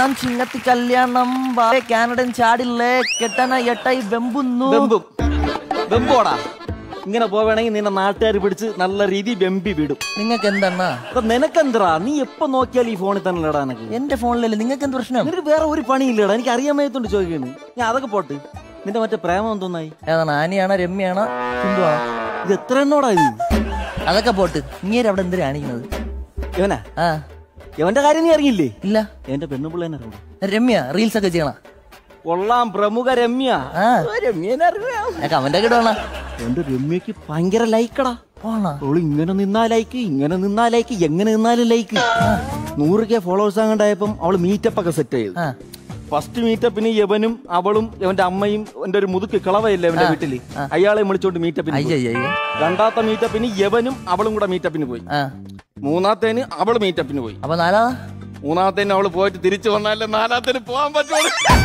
നാം ചിങ്ങത്തി കല്യാണം വാ- കാനഡൻ ചാടില്ലേ കെട്ടന എട്ടായി വെമ്പുന്നു വെമ്പും വെമ്പോടാ ഇങ്ങനെ പോവേണമെങ്കിൽ നിന്നെ നാട്ടുകാർ പിടിച്ച് നല്ല രീതി വെമ്പി വിടും നിങ്ങൾക്ക് എന്താണ് അപ്പൊ നിനക്കെന്തറാ നീ എപ്പോ നോക്കിയാലും ഈ ഫോണിൽ തന്നെ ഇടാ എനക്ക് എന്റെ ഫോണിലല്ലേ നിങ്ങൾക്ക് എന്ത് പ്രശ്നം നിനക്ക് വേറെ ഒരു പണിയില്ലടാ എനിക്ക് അറിയാൻ വയ്യത്തോണ്ട് ചോദിക്കുന്നു ഞാൻ അതൊക്കെ പോട്ട് നിന്റെ മറ്റേ പ്രേമം എന്തോന്നായി ഏതാണ് ആനിയാണോ രമ്യാണോ സിന്ധുവാണോ ഇത് എത്ര എണ്ണോടാ ഇത് അതൊക്കെ പോട്ട് ഇങ്ങനെ അവിടെ എന്തിനാ കാണിക്കുന്നത് ഇവനാ ആ ഇവന്റെ കാര്യം നീ അറിയില്ലേ ഇല്ല എന്റെ പെണ്ണുപിള്ളേനെ അറിയാം രമ്യ റീൽസ് ഒക്കെ ചെയ്യണ കൊള്ളാം പ്രമുഖ രമ്യ ആ ഓ, രമ്യനെ അറിയാം ഞാൻ കമന്റ് ഒക്കെ ഇടണ എന്റെ രമ്യക്ക് ഭയങ്കര ലൈക്കടാ പോണ അവള് ഇങ്ങനെ നിന്നാ ലൈക്ക് ഇങ്ങനെ നിന്നാ ലൈക്ക് എങ്ങനെ നിന്നാലും ലൈക്ക് നൂറ് കെ ഫോളോവേഴ്സ് അങ്ങോട്ടായപ്പം അവള് മീറ്റപ്പ് ഒക്കെ സെറ്റ് ചെയ്തു ആ ഫസ്റ്റ് മീറ്റപ്പിന് യവനും അവളും ഇവന്റെ അമ്മയും എന്റെ ഒരു മുതുക്ക് കിളവയില്ലേ എന്റെ വീട്ടില് അയാളെ വിളിച്ചോണ്ട് മീറ്റപ്പിന് പോയി. അയ്യോ അയ്യോ രണ്ടാമത്തെ മീറ്റപ്പിന് യവനും അവളും കൂടെ മീറ്റപ്പിന് പോയി ആ മൂന്നാമത്തേന് അവള് മീറ്റപ്പിന് പോയി അപ്പൊ നാലാ മൂന്നാമത്തേന് അവള് പോയിട്ട് തിരിച്ചു വന്നാലേ നാലാമത്തേന് പോകാൻ പറ്റുള്ളൂ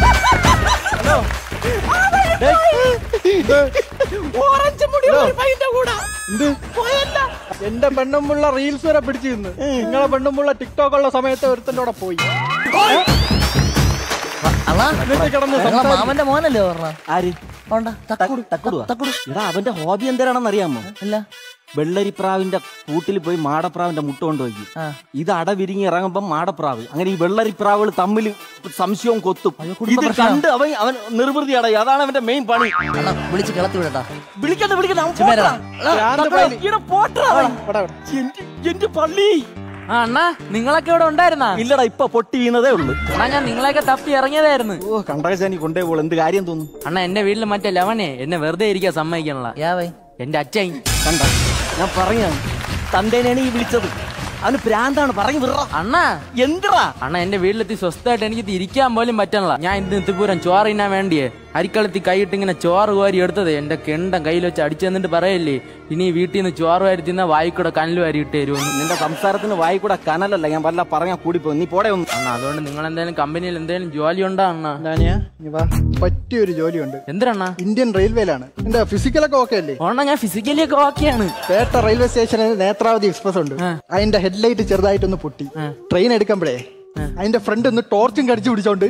ഓറഞ്ച് മുടി ഒരു പയ്യന്റെ കൂടെ. പോയല്ല. എന്റെ പെണ്ണുമ്പുള്ള റീൽസ് വരെ പിടിച്ചു നിന്ന് നിങ്ങളെ പെണ്ണുമ്പുള്ള ടിക്ടോക്ക് ഉള്ള സമയത്ത് ഒരുത്തന്റെ കൂടെ പോയി അണ്ണാ എന്നിട്ട് കിടന്ന് ഞങ്ങളെ മാമന്റെ മോനല്ലേ പറഞ്ഞ ആര് പോണ്ട തക്കുടു തക്കുടുവാ? തക്കുടു എടാ അവന്റെ ഹോബി എന്തരാണെന്ന് അറിയാമോ ഇല്ല വെള്ളരിപ്രാവിന്റെ കൂട്ടിൽ പോയി മാടപ്രാവിന്റെ മുട്ട കൊണ്ടുപോയി ആ. ഇത് അട വിരിഞ്ഞ് ഇറങ്ങുമ്പം മാടപ്രാവ് അങ്ങനെ ഈ വെള്ളരിപ്രാവുകൾ തമ്മിൽ സംശയവും കൊത്തും കുടുംബ ഇത് പ്രശ്നം. കണ്ട് അവൻ അവൻ നിർവൃതി അടയും അതാണ് അവന്റെ മെയിൻ പണി അണ്ണാ വിളിച്ച് കിളത്തി വിടട്ടാ വിളിക്കണ്ട വിളിക്കണ്ട അവൻ ചുമ്മാ പോട്ടെടാ. ഭ്രാന്ത് തക്കടാ, പൈലി. ഈടെ പോട്ടെടാ അവൻ. ഇവിടെ, ഇവിടെ. എന്റെ- എന്റെ പള്ളി ആ അണ്ണാ നിങ്ങളൊക്കെ ഇവിടെ ഉണ്ടായിരുന്നാ ഇല്ലടാ ഇപ്പൊ പൊട്ടി വീണതേ ഉള്ളു അണ്ണാ ഞാൻ നിങ്ങളെയൊക്കെ തപ്പി ഇറങ്ങിയതായിരുന്നു ഓ കണ്ടകശാനി കൊണ്ടേ പോൾ എന്ത് കാര്യം തോന്നുന്നു അണ്ണാ എന്റെ വീട്ടിൽ മറ്റേ ലവനെ എന്നെ വെറുതെ ഇരിക്കാൻ സമ്മതിക്കണല്ല യാവേ എന്റെ അച്ഛൻ കണ്ട ഞാൻ പറഞ്ഞ തന്തേനെയാണ് ഈ വിളിച്ചത് അവന് പ്രാന്താണ് പറഞ്ഞു വിറ അണ്ണാ എന്തിറാ അണ്ണാ എന്റെ വീട്ടിലെത്തി സ്വസ്ഥമായിട്ട് എനിക്ക് ഇത് ഇരിക്കാൻ പോലും പറ്റണല്ല ഞാൻ ഇന്ന് ഇത്തിപ്പൂരം ചോറ് തിന്നാൻ വേണ്ടിയേ അരിക്കളത്തി കൈയിട്ട് ഇങ്ങനെ ചോറ് കോരി എടുത്തത് എന്റെ കെണ്ടം കയ്യിൽ വെച്ച് അടിച്ചു തന്നിട്ട് പറയല്ലേ ഇനി ഈ വീട്ടിൽ നിന്ന് ചോറ് വാരി തിന്ന വായിക്കൂടെ കനൽ വാരി ഇട്ട് തരുമെന്ന് നിന്റെ സംസാരത്തിന് വായി കൂടെ കനലല്ല ഞാൻ വല്ല പറഞ്ഞാ കൂടി പോകും നീ പോടെ ഒന്ന് അണ്ണാ അതുകൊണ്ട് നിങ്ങൾ എന്തായാലും കമ്പനിയിൽ എന്തെങ്കിലും ജോലി ഉണ്ടോ അണ്ണാ ദാനിയ, നീ വാ പറ്റിയൊരു ജോലിയുണ്ട് എന്തിനണ്ണാ ഇന്ത്യൻ റെയിൽവേയിലാണ് എന്റെ ഫിസിക്കലൊക്കെ ഓക്കെ അല്ലേ ഓണ ഞാൻ ഫിസിക്കലി ഒക്കെ ഓക്കെയാണ് പേട്ട റെയിൽവേ സ്റ്റേഷനിൽ നേത്രാവതി എക്സ്പ്രസ് ഉണ്ട് അതിന്റെ ഹെഡ്ലൈറ്റ് ചെറുതായിട്ടൊന്ന് പൊട്ടി ട്രെയിൻ എടുക്കുമ്പോഴേ അതിന്റെ ഫ്രണ്ട് ഒന്ന് ടോർച്ചും കടിച്ചു പിടിച്ചോണ്ട്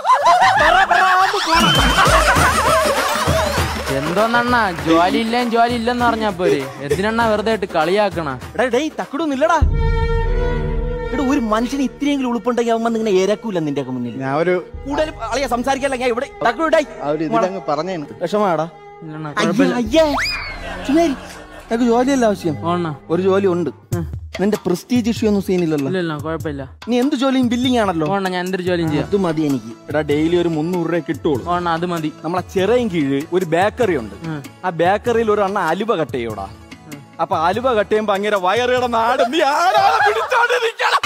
എന്തോന്നണ്ണാ ജോലി ഇല്ലേം ജോലി ഇല്ലെന്ന് പറഞ്ഞാ പോരെ എന്തിനണ്ണാ വെറുതെ ആയിട്ട് കളിയാക്കണ എടാ ഡേയ് തക്കടൊന്നുമില്ലടാ എടാ ഒരു മനുഷ്യന് ഇത്രയെങ്കിലും ഉളുപ്പുണ്ടെങ്കിൽ അവൻ വന്ന് ഇങ്ങനെ ഇരക്കൂല നിന്റെ ഒക്കെ മുന്നിൽ ഞാൻ ഒരു കൂടുതൽ അളിയ സംസാരിക്കല്ല ഞാൻ ഇവിടെ തക്കടു ഡേയ് ആ ഒരു ഇതിലങ്ങ് പറഞ്ഞേന് വിഷമാടാ ഇല്ലണ്ണാ അയ്യേ അയ്യേ ചുമേരി നിനക്ക് ജോലിയല്ല ആവശ്യം ഓണ ഒരു ജോലി ഉണ്ട് നിന്റെ പ്രസ്റ്റീജ് ഇഷ്യൂ ഒന്നും സീനില്ലല്ലോ ഇല്ലല്ല കുഴപ്പമില്ല നീ എന്ത് ജോലിയും ബില്ലിംഗ് ആണല്ലോ ഓണ ഞാൻ എന്തൊരു ജോലിയും ചെയ്യാം അത് മതി എനിക്ക് എടാ ഡെയിലി ഒരു മുന്നൂറ് രൂപ കിട്ടുള്ളൂ ഓണ അത് മതി നമ്മളെ ചെറിയും കീഴ് ഒരു ബേക്കറി ഉണ്ട് ആ ബേക്കറിയിൽ ഒരു അണ്ണ അലുവ കട്ട് ചെയ്യൂടാ അപ്പൊ അലുവ കട്ട് ചെയ്യുമ്പോ അങ്ങനെ വയറുകളുടെ നാട് നീ ആരാളെ പിടിച്ചോണ്ട് നിക്കണം.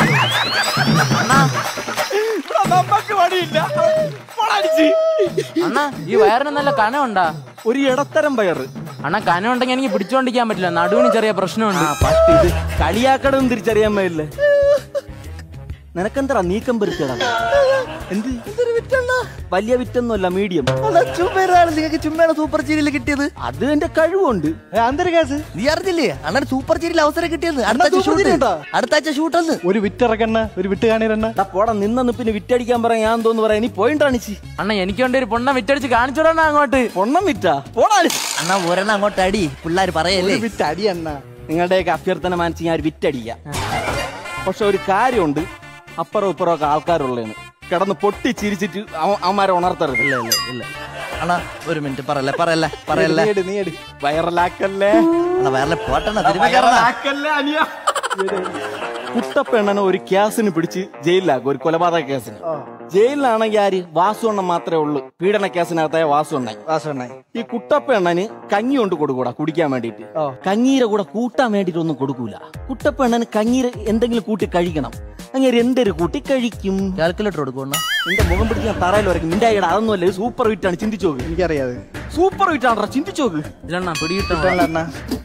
ഇവിടെ നമ്മക്ക് പണിയില്ല പൊളടിച്ച്. അണ്ണാ ഈ വയറിന് നല്ല കനമുണ്ടാ ഒരു ഇടത്തരം പയറ് അണ്ണാ കനം ഉണ്ടെങ്കിൽ എനിക്ക് പിടിച്ചോണ്ടിരിക്കാൻ പറ്റില്ല നടുവിന് ചെറിയ പ്രശ്നമുണ്ട് ആ പട്ടി ഇത് കളിയാക്കടം തിരിച്ചറിയാൻ പറ്റില്ല നിനക്കെന്തടാ നീക്കം പെരുത്തടാ എന്ത് വലിയ വിറ്റൊന്നുമല്ല മീഡിയം ചുമ്മാണ് നിങ്ങൾക്ക് ചുമ്മാണ് സൂപ്പർ സീരിയൽ കിട്ടിയത് അത് എന്റെ കഴിവുണ്ട് അന്തരകാസ് നീ അറിഞ്ഞില്ലേ അണ്ണൻ സൂപ്പർ സീരിയൽ അവസരം കിട്ടിയെന്ന് അടുത്ത ആഴ്ച super ഷൂട്ട് serial ഉണ്ടോ? അടുത്ത ആഴ്ച ഷൂട്ടെന്ന് ഒരു വിറ്റിറക്കണ്ണ ഒരു വിട്ട് കാണിരണ്ണ എടാ പോടാ നിന്ന നിപ്പിന് വിറ്റടിക്കാൻ പറയാൻ ഞാൻ തോന്നുന്നു പറയാ നീ പോയിന്റ് അണിച്ച് അണ്ണാ എനിക്ക് വേണ്ടി ഒരു പൊണ്ണ വിറ്റടിച്ച് കാണിച്ചോടാ അങ്ങോട്ട് പൊണ്ണം വിറ്റാ പോടാ അണ്ണാ ഒരെണ്ണം അങ്ങോട്ട് അടി പിള്ളേർ പറയല്ലേ ഒരു വിറ്റ് അടി അണ്ണ നിങ്ങളുടെയൊക്കെ അഭ്യർത്ഥന മാനിച്ച് ഞാൻ ഒരു വിറ്റടിക്കാം പക്ഷെ ഒരു കാര്യമുണ്ട് അപ്പുറം ഇപ്പുറം ഒക്കെ ആൾക്കാരുള്ളതാണ് കിടന്ന് പൊട്ടി ചിരിച്ചിട്ട് അവ- അവന്മാരെ ഉണർത്തരുത് ഇല്ല ഇല്ല ഇല്ല അണ്ണാ ഒരു മിനിറ്റ് പറയല്ലേ പറയല്ലേ പറയല്ലേ നീ എട്, നീ എട്. വൈറലാക്കല്ലേ അണ്ണാ വേറെ പോട്ടെണ്ണ തിരുമ്പി കയറണ വൈറലാക്കല്ലേ അനിയ കുട്ടപ്പെണ്ണനെ ഒരു കേസിന് പിടിച്ച് ജയിലിലാക്കും ഒരു കൊലപാതക കേസിന് ജയിലിലാണെങ്കിൽ ആര് വാസു എണ്ണം മാത്രമേ ഉള്ളൂ പീഡന കേസിനകത്തായ വാസു എണ്ണ വാസണ്ണ ഈ കുട്ടപ്പെണ്ണന് കഞ്ഞി കൊണ്ട് കൊടുക്കൂടാ കുടിക്കാൻ വേണ്ടിട്ട് കഞ്ഞീരെ കൂടെ കൂട്ടാൻ വേണ്ടിട്ട് ഒന്നും കൊടുക്കൂല കുട്ടപ്പെണ്ണന് കഞ്ഞീര എന്തെങ്കിലും കൂട്ടി കഴിക്കണം അങ്ങനെ എന്തൊരു കൂട്ടി കഴിക്കും കാൽക്കുലേറ്റർ കൊടുക്കും അണ്ണാ നിന്റെ മുഖം പിടിച്ച് ഞാൻ തറയിൽ വരയ്ക്കും നിന്റെ അയ്യട അതൊന്നുമല്ല ഇത് സൂപ്പർ ഹിറ്റാണ് ചിന്തിച്ചു നോക്ക് എനിക്കറിയാതെ സൂപ്പർ ഹിറ്റാണോ ചിന്തിച്ചു നോക്ക് ഇല്ലണ്ണ പിടികിട്ടോ അണ്ണ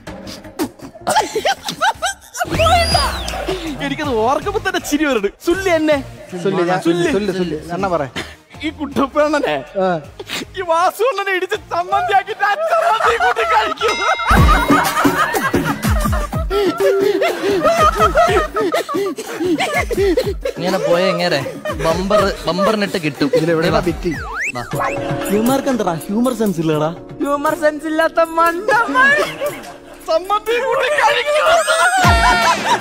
എനിക്കത് ഓർക്കുമ്പോ തന്നെ ചിരി വരുന്നുണ്ട് സുല്ലി എന്നെ സുല്ല് ഞാൻ സുല്ല് സുല്ല് സുല്ല് അണ്ണ പറ ഈ കുട്ടപ്പെണ്ണനെ ആ. ഈ വാസുണ്ണനെ ഇടിച്ച് ചമ്മന്തിയാക്കിട്ട് ആ ചമ്മന്തി കൂട്ടി കഴിക്കും ഇങ്ങനെ പോയ എങ്ങനെ ബമ്പർ ബമ്പറിനിട്ട് കിട്ടും ഇതിലെവിടെയാ ബിറ്റ് ഹ്യൂമർക്ക് എന്താ ഹ്യൂമർ സെൻസ് ഇല്ലടാ ഹ്യൂമർ സെൻസ് ഇല്ലാത്ത മണ്ടന്മാർ സമ്മതി കൂട്ടി കഴിക്കണം